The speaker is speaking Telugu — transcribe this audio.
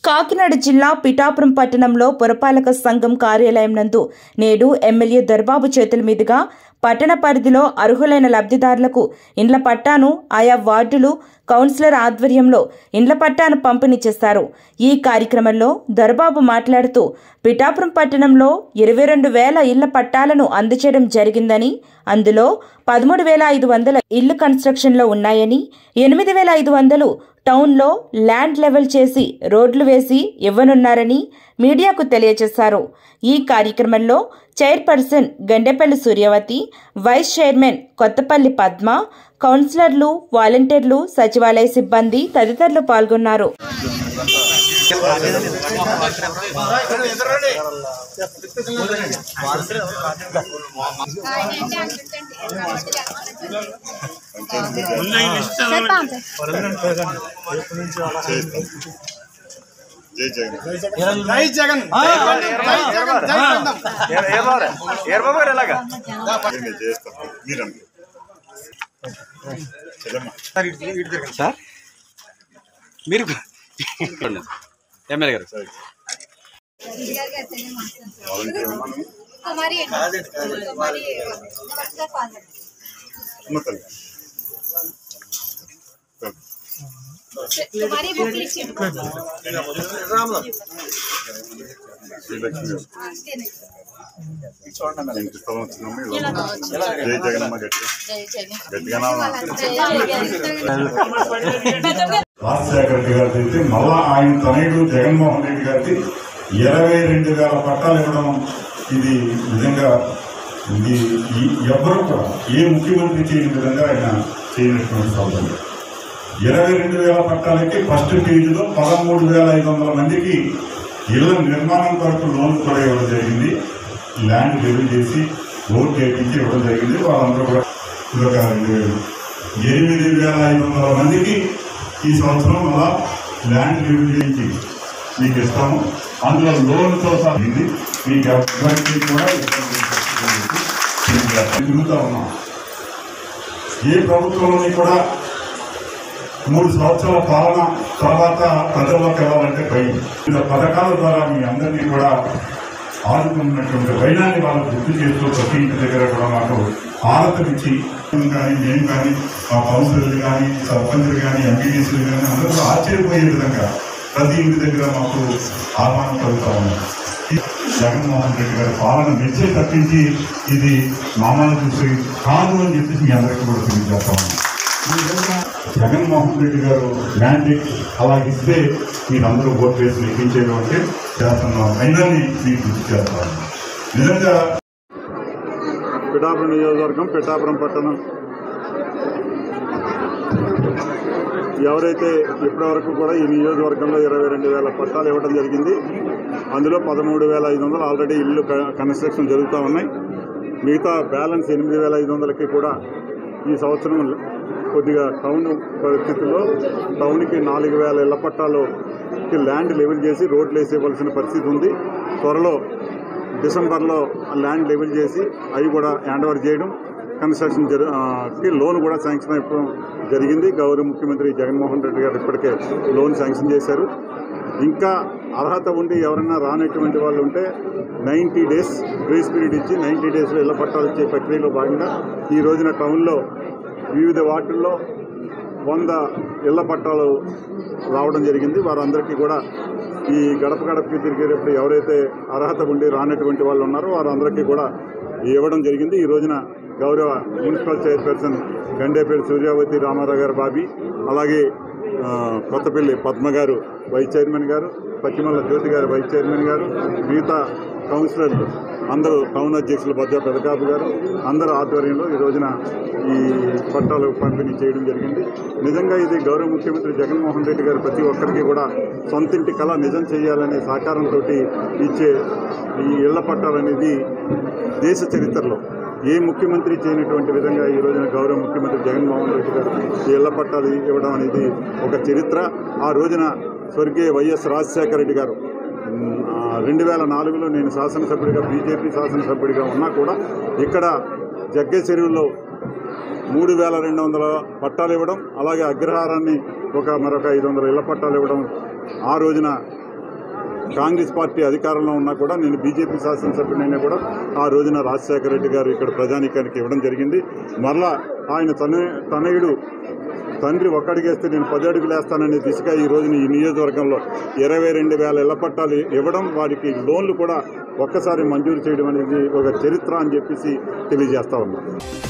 కాకినాడ జిల్లా పిఠాపురం పట్టణంలో పురపాలక సంఘం కార్యాలయం నందు నేడు ఎమ్మెల్యే దర్బాబు చేతుల మీదుగా పట్టణ పరిధిలో అర్హులైన లబ్ధిదారులకు ఇండ్ల పట్టాను ఆయా వార్డులు కౌన్సిలర్ ఆధ్వర్యంలో ఇండ్ల పట్టాను పంపిణీ చేశారు ఈ కార్యక్రమంలో దర్బాబు మాట్లాడుతూ పిఠాపురం పట్టణంలో ఇరవై రెండు వేల ఇళ్ల పట్టాలను అందజేయడం జరిగిందని అందులో పదమూడు వేల ఐదు వందల ఇళ్లు కన్స్ట్రక్షన్లో ఉన్నాయని ఎనిమిది వేల ఐదు వందలు టౌన్లో ల్యాండ్ లెవెల్ చేసి రోడ్లు వేసి ఇవ్వనున్నారని మీడియాకు తెలియజేశారు ఈ కార్యక్రమంలో chairperson Gandepalli Suryavathi vice chairman Kothapalli Padma కౌన్సిలర్లు వాలంటీర్లు సచివాలయ సిబ్బంది తదితరులు పాల్గొన్నారు జై జగన్ జై జగన్ జై జగన్ జై జగన్ ఏర్బాబు గారు ఎలాగా నేను చేస్తాను మీరు అనుకో చెల్లమ్మ సార్ మీరు ఎమ్మెల్యే గారు వాలంటీర్ ఉన్నాను हमारी हमारी नमस्कार फादर అమ్మ తల్లి तुम्हारी बुक लिखी శ్రీలక్ష్మి ఇంటి స్థలం వచ్చిందమ్మ ఇలా జై జగన్మ్మ గట్టిగా గట్టిగా రాజశేఖర రెడ్డి గారిది అయితే మళ్ళా ఆయన తనయుడు జగన్మోహన్ రెడ్డి గారికి ఇరవై రెండు వేల పట్టాలు ఇవ్వడం ఇది నిజంగా ఇది ఈ- ఎవ్వరూ కూడా ఏ ముఖ్యమంత్రి చేయని విధంగా ఆయన చేయనటువంటి సౌకర్యం ఇరవై రెండు వేల పట్టాలకి ఫస్ట్ ఫేజ్లో పదమూడు వేల ఐదు వందల మందికి ఇళ్ల నిర్మాణం కొరకు లోన్ కూడా ఇవ్వడం జరిగింది ల్యాండ్ డెలివరీ చేసి ఓట్ చేయించి ఇవ్వడం జరిగింది వాళ్ళందరూ కూడా ఇదొక రెండు వేలు ఎనిమిది వేల ఐదు వందల మందికి ఈ సంవత్సరం అలా ల్యాండ్ డెలివరీ చేయించి మీకు ఇస్తాము అందులో లోన్తో సాగింది మీకు ఎవరికి కూడా ఇబ్బంది లేదు. తిరుగుతూ ఉన్నాం ఏ ప్రభుత్వంలోని కూడా మూడు సంవత్సరాల పాలన తర్వాత ప్రజల్లోకి వెళ్ళాలంటే భయం వివిధ పథకాల ద్వారా మీ అందరినీ కూడా ఆదుకున్నటువంటి వైనాన్ని వాళ్ళు గుర్తు చేస్తూ ప్రతి ఇంటి దగ్గర కూడా మాకు ఆనతనిచ్చి కానీ మేము కానీ మా కౌన్సిలర్లు కానీ సర్పంచులు కానీ ఎంపీటీసీలు కానీ అందరూ కూడా ఆశ్చర్యపోయే విధంగా ప్రతి ఇంటి దగ్గర మాకు ఆహ్వానం కలుగుతా ఉన్నాం జగన్మోహన్ రెడ్డి గారి పాలన మెచ్చే తప్పించి ఇది మామూలు చూసి కాదు అని చెప్పేసి మీ అందరికీ కూడా తెలియజేస్తా ఉన్నాం ఈ విధంగా జగన్మోహన్ రెడ్డి గారు మ్యాండేట్ అలా ఇస్తే మీరందరూ ఓట్ వేసి నెగ్గించేది అంటే చేస్తున్నాం అయినని మీకు గుర్తు చేస్తాను నిజంగా పిఠాపురం నియోజకవర్గం పిఠాపురం పట్టణం ఎవరైతే ఇప్పటివరకు కూడా ఈ నియోజకవర్గంలో ఇరవై రెండు వేల పట్టాలు ఇవ్వడం జరిగింది అందులో పదమూడు వేల ఐదు వందలు ఆల్రెడీ ఇల్లు క- కన్స్ట్రక్షన్ జరుగుతూ ఉన్నాయి మిగతా బ్యాలెన్స్ ఎనిమిది వేల ఐదు వందలకి కూడా ఈ సంవత్సరం కొద్దిగా టౌన్ పరిస్థితుల్లో టౌన్కి నాలుగు వేల ఇళ్ల పట్టాలుకి ల్యాండ్ లెవెల్ చేసి రోడ్లు వేసి ఇవ్వాల్సిన పరిస్థితి ఉంది త్వరలో డిసెంబర్లో ఆ ల్యాండ్ లెవెల్ చేసి అవి కూడా హ్యాండ్ ఓవర్ చేయడం కన్స్ట్రక్షన్ జరు ఆ, కి లోన్ కూడా శాంక్షన్ అయిపోవడం జరిగింది గౌరవ ముఖ్యమంత్రి జగన్మోహన్ రెడ్డి గారు ఇప్పటికే లోన్ శాంక్షన్ చేశారు ఇంకా అర్హత ఉండి ఎవరైనా రానటువంటి వాళ్ళు ఉంటే నైంటీ డేస్ గ్రేస్ పీరియడ్ ఇచ్చి నైంటీ డేస్లో ఇళ్ల పట్టాలు ఇచ్చే ప్రక్రియలో భాగంగా ఈ రోజున టౌన్లో వివిధ వార్డుల్లో వంద ఇళ్ల పట్టాలు రావడం జరిగింది వారందరికీ కూడా ఈ గడప గడపకి తిరిగేటప్పుడు ఎవరైతే అర్హత ఉండి రానటువంటి వాళ్ళు ఉన్నారో వారందరికీ కూడా ఇవ్వడం జరిగింది ఈ రోజున గౌరవ మున్సిపల్ చైర్పర్సన్ గండేపల్లి సూర్యావతి రామారావు గారు బాబీ అలాగే ఆ, కొత్తపల్లి పద్మ గారు వైస్ చైర్మన్ గారు పశ్చిమల్ల జ్యోతి గారు వైస్ చైర్మన్ గారు మిగతా కౌన్సిలర్లు అందరూ టౌన్ అధ్యక్షులు బొజ్జ పెదకాపు గారు అందరూ ఆధ్వర్యంలో ఈ రోజున ఈ పట్టాలు పంపిణీ చేయడం జరిగింది నిజంగా ఇది గౌరవ ముఖ్యమంత్రి జగన్మోహన్ రెడ్డి గారు ప్రతి ఒక్కరికి కూడా సొంతింటి కళ నిజం చేయాలనే సహకారంతో ఇచ్చే ఈ ఇళ్ల పట్టాలనేది దేశ చరిత్రలో ఏ ముఖ్యమంత్రి చేయనటువంటి విధంగా ఈ రోజున గౌరవ ముఖ్యమంత్రి జగన్మోహన్ రెడ్డి గారు ఈ ఇళ్ల పట్టాలు ఇవ్వడం అనేది ఒక చరిత్ర ఆ రోజున స్వర్గీయ వైఎస్ రాజశేఖర రెడ్డి గారు రెండు వేల నాలుగులో నేను శాసనసభ్యుడిగా బీజేపీ శాసనసభ్యుడిగా ఉన్నా కూడా ఇక్కడ జగ్గే చెరువులో మూడు వేల రెండు వందల పట్టాలు ఇవ్వడం అలాగే అగ్రహారాన్ని ఒక మరొక ఐదు వందల ఇళ్ల పట్టాలు ఇవ్వడం ఆ రోజున కాంగ్రెస్ పార్టీ అధికారంలో ఉన్నా కూడా నేను బీజేపీ శాసనసభ్యునైనా కూడా ఆ రోజున రాజశేఖర రెడ్డి గారు ఇక్కడ ప్రజానీకానికి ఇవ్వడం జరిగింది మరలా ఆయన తన తనయుడు తండ్రి ఒక్కడిగేస్తే నేను పది అడుగులు వేస్తాననే దిశగా ఈ రోజున ఈ నియోజకవర్గంలో ఇరవై రెండు వేల ఇళ్ల పట్టాలు ఇవ్వడం వారికి లోన్లు కూడా ఒక్కసారి మంజూరు చేయడం అనేది ఒక చరిత్ర అని చెప్పేసి తెలియజేస్తా ఉన్నాం